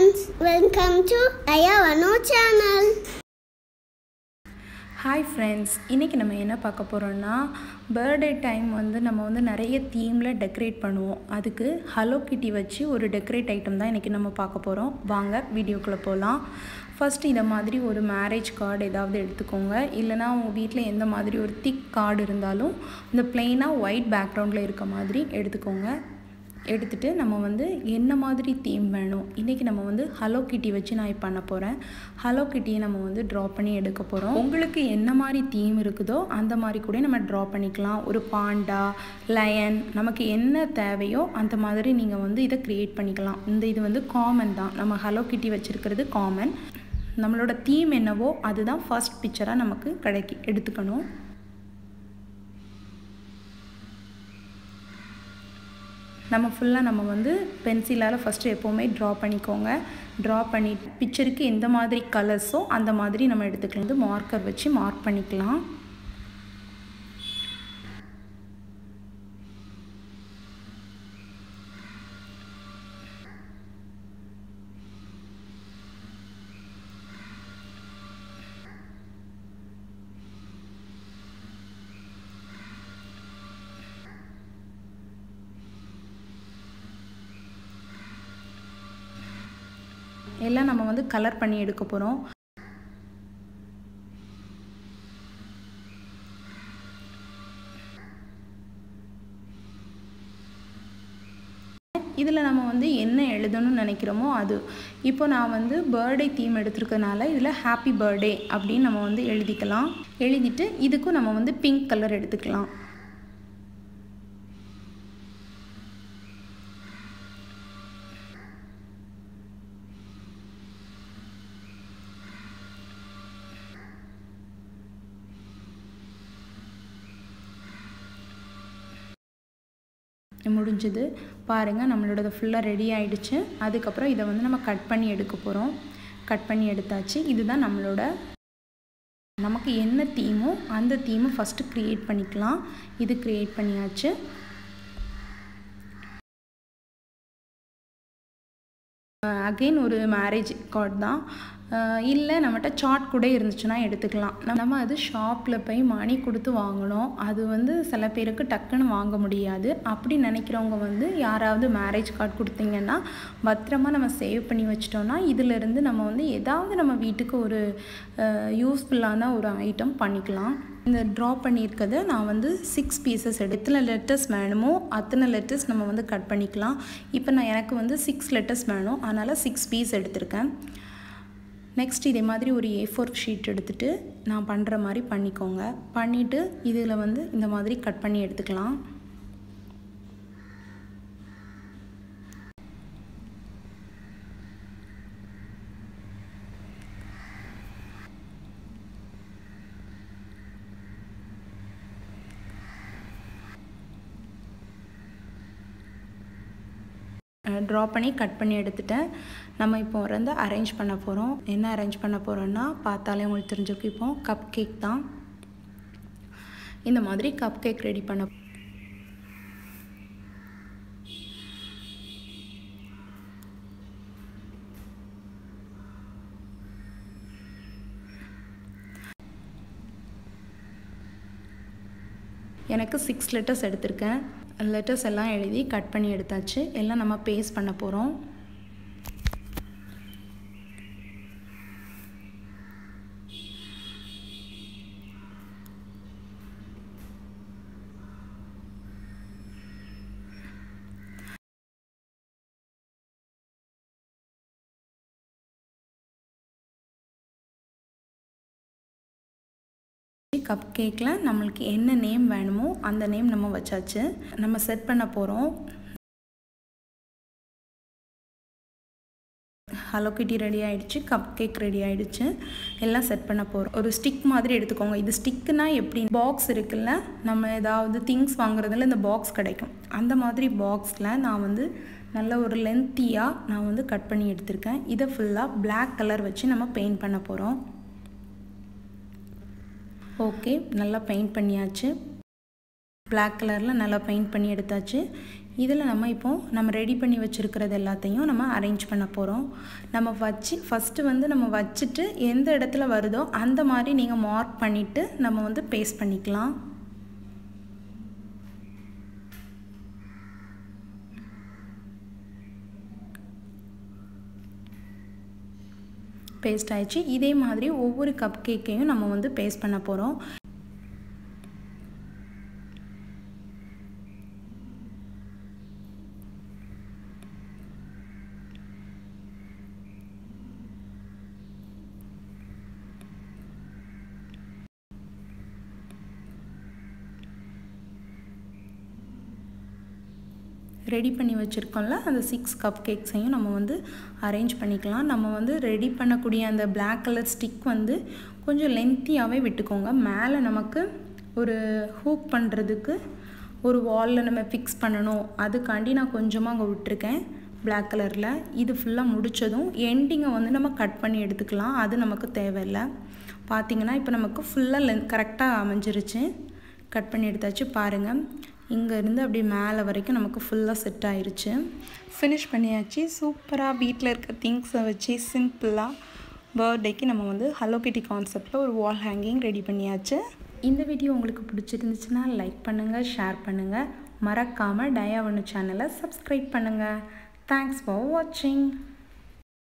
friends, welcome to Ayavano channel. Hi friends இன்றைக்கி நம்ம என்ன பார்க்க போகிறோம்னா பர்த்டே டைம் வந்து நம்ம வந்து நிறைய தீமில் டெக்கரேட் பண்ணுவோம் அதுக்கு ஹலோ கிட்டி வச்சு ஒரு டெக்கரேட் ஐட்டம் தான் இன்றைக்கி நம்ம பார்க்க போகிறோம் வாங்க வீடியோக்குள்ளே போகலாம் ஃபஸ்ட் இதை மாதிரி ஒரு மேரேஜ் கார்டு ஏதாவது எடுத்துக்கோங்க இல்லைனா உங்கள் வீட்டில் எந்த மாதிரி ஒரு திக் கார்டு இருந்தாலும் இந்த பிளெயினாக ஒயிட் பேக்ரவுண்டில் இருக்க மாதிரி எடுத்துக்கோங்க எடுத்துகிட்டு நம்ம வந்து என்ன மாதிரி தீம் வேணும் இன்றைக்கி நம்ம வந்து ஹலோ கிட்டி வச்சு நான் இப்போ பண்ண போகிறேன் ஹலோ கிட்டியை நம்ம வந்து ட்ரா பண்ணி எடுக்க போகிறோம் உங்களுக்கு என்ன மாதிரி தீம் இருக்குதோ அந்த மாதிரி கூட நம்ம ட்ரா பண்ணிக்கலாம் ஒரு பாண்டா லயன் நமக்கு என்ன தேவையோ அந்த மாதிரி நீங்கள் வந்து இதை க்ரியேட் பண்ணிக்கலாம் இந்த இது வந்து காமன் தான் நம்ம ஹலோ கிட்டி வச்சுருக்கிறது காமன் நம்மளோட தீம் என்னவோ அதுதான் ஃபர்ஸ்ட் பிக்சராக நமக்கு கிடைக்கி எடுத்துக்கணும் நம்ம ஃபுல்லாக நம்ம வந்து பென்சிலால் ஃபஸ்ட்டு எப்போவுமே ட்ரா பண்ணிக்கோங்க ட்ரா பண்ணி பிக்சருக்கு எந்த மாதிரி கலர்ஸோ அந்த மாதிரி நம்ம எடுத்துக்கலாம் வந்து மார்க்கர் வச்சு மார்க் பண்ணிக்கலாம் எல்லாம் நம்ம வந்து கலர் பண்ணி எடுக்க போகிறோம் இதில் நம்ம வந்து என்ன எழுதணும்னு நினைக்கிறோமோ அது இப்போ நான் வந்து பர்த்டே தீம் எடுத்துருக்கனால இதில் ஹாப்பி பர்த்டே அப்படின்னு நம்ம வந்து எழுதிக்கலாம் எழுதிட்டு இதுக்கும் நம்ம வந்து பிங்க் கலர் எடுத்துக்கலாம் முடிஞ்சது பாருங்கள் நம்மளோடது ஃபுல்லாக ரெடி ஆகிடுச்சு அதுக்கப்புறம் இதை வந்து நம்ம கட் பண்ணி எடுக்க போகிறோம் கட் பண்ணி எடுத்தாச்சு இதுதான் நம்மளோட நமக்கு என்ன தீமோ அந்த தீமை ஃபஸ்ட்டு க்ரியேட் பண்ணிக்கலாம் இது க்ரியேட் பண்ணியாச்சு அகெயின் ஒரு மேரேஜ் கார்டு தான் இல்லை நம்மகிட்ட சார்ட் கூட இருந்துச்சுன்னா எடுத்துக்கலாம் நம்ம அது ஷாப்பில் போய் மணி கொடுத்து வாங்கணும் அது வந்து சில பேருக்கு டக்குன்னு வாங்க முடியாது அப்படி நினைக்கிறவங்க வந்து யாராவது மேரேஜ் கார்டு கொடுத்தீங்கன்னா பத்திரமா நம்ம சேவ் பண்ணி வச்சிட்டோம்னா இதிலிருந்து நம்ம வந்து ஏதாவது நம்ம வீட்டுக்கு ஒரு யூஸ்ஃபுல்லான ஒரு ஐட்டம் பண்ணிக்கலாம் இந்த ட்ரா பண்ணியிருக்கதை நான் வந்து சிக்ஸ் பீசஸ் எடு எத்தனை லெட்டர்ஸ் வேணுமோ அத்தனை லெட்டர்ஸ் நம்ம வந்து கட் பண்ணிக்கலாம் இப்போ நான் எனக்கு வந்து சிக்ஸ் லெட்டர்ஸ் வேணும் அதனால் சிக்ஸ் பீஸ் எடுத்திருக்கேன் நெக்ஸ்ட் இதே மாதிரி ஒரு ஏ ஃபோர் ஷீட் எடுத்துகிட்டு நான் பண்ணுற மாதிரி பண்ணிக்கோங்க பண்ணிவிட்டு இதில் வந்து இந்த மாதிரி கட் பண்ணி எடுத்துக்கலாம் ட்ரா பண்ணி கட் பண்ணி எடுத்துட்டேன் நம்ம இப்போ வந்து அரேஞ்ச் பண்ண போகிறோம் என்ன அரேஞ்ச் பண்ண போகிறோன்னா பார்த்தாலே உங்களுக்கு தெரிஞ்சிருக்கு இப்போ கப் கேக் தான் இந்த மாதிரி கப் கேக் ரெடி பண்ண எனக்கு சிக்ஸ் லெட்டர்ஸ் எடுத்திருக்கேன் லெட்டர்ஸ் எல்லாம் எழுதி கட் பண்ணி எடுத்தாச்சு எல்லாம் நம்ம பேஸ்ட் பண்ண போகிறோம் கப் கேக்கில் நம்மளுக்கு என்ன நேம் வேணுமோ அந்த நேம் நம்ம வச்சாச்சு நம்ம செட் பண்ண போகிறோம் ஹலோ கிட்டி ரெடி ஆகிடுச்சு கப் கேக் ரெடி ஆகிடுச்சு எல்லாம் செட் பண்ண போகிறோம் ஒரு ஸ்டிக் மாதிரி எடுத்துக்கோங்க இது ஸ்டிக்குனா எப்படி பாக்ஸ் இருக்குல்ல நம்ம ஏதாவது திங்ஸ் வாங்குறதுல இந்த பாக்ஸ் கிடைக்கும் அந்த மாதிரி பாக்ஸில் நான் வந்து நல்ல ஒரு லென்த்தியாக நான் வந்து கட் பண்ணி எடுத்திருக்கேன் இதை ஃபுல்லாக பிளாக் கலர் வச்சு நம்ம பெயிண்ட் பண்ண போகிறோம் ஓகே நல்லா பெயிண்ட் பண்ணியாச்சு பிளாக் கலரில் நல்லா பெயிண்ட் பண்ணி எடுத்தாச்சு இதில் நம்ம இப்போ நம்ம ரெடி பண்ணி வச்சுருக்கிறது எல்லாத்தையும் நம்ம அரேஞ்ச் பண்ண போகிறோம் நம்ம வச்சு ஃபஸ்ட்டு வந்து நம்ம வச்சுட்டு எந்த இடத்துல வருதோ அந்த மாதிரி நீங்கள் மார்க் பண்ணிவிட்டு நம்ம வந்து பேஸ்ட் பண்ணிக்கலாம் பேஸ்ட் ஆயிடுச்சு இதே மாதிரி ஒவ்வொரு கப் கேக்கையும் நம்ம வந்து பேஸ்ட் பண்ண போகிறோம் ரெடி பண்ணி வச்சுருக்கோம்ல அந்த சிக்ஸ் கப் கேக்ஸையும் நம்ம வந்து அரேஞ்ச் பண்ணிக்கலாம் நம்ம வந்து ரெடி பண்ணக்கூடிய அந்த பிளாக் கலர் ஸ்டிக் வந்து கொஞ்சம் லென்த்தியாகவே விட்டுக்கோங்க மேலே நமக்கு ஒரு ஹூக் பண்ணுறதுக்கு ஒரு வாலில் நம்ம ஃபிக்ஸ் பண்ணணும் அதுக்காண்டி நான் கொஞ்சமாக அங்கே விட்டுருக்கேன் பிளாக் கலரில் இது ஃபுல்லாக முடித்ததும் எண்டிங்கை வந்து நம்ம கட் பண்ணி எடுத்துக்கலாம் அது நமக்கு தேவையில்லை பார்த்திங்கன்னா இப்போ நமக்கு ஃபுல்லாக லென்த் கரெக்டாக அமைஞ்சிருச்சு கட் பண்ணி எடுத்தாச்சு பாருங்கள் இங்கேருந்து அப்படி மேலே வரைக்கும் நமக்கு ஃபுல்லாக செட் ஆயிருச்சு ஃபினிஷ் பண்ணியாச்சு சூப்பராக வீட்டில் இருக்க திங்ஸை வச்சு சிம்பிளாக பர்த்டேக்கு நம்ம வந்து ஹலோ கிட்டி கான்செப்டில் ஒரு வால் ஹேங்கிங் ரெடி பண்ணியாச்சு இந்த வீடியோ உங்களுக்கு பிடிச்சிருந்துச்சுன்னா லைக் பண்ணுங்கள் ஷேர் பண்ணுங்கள் மறக்காமல் டயாவனு சேனலை சப்ஸ்கிரைப் பண்ணுங்கள் தேங்க்ஸ் ஃபார் வாட்சிங்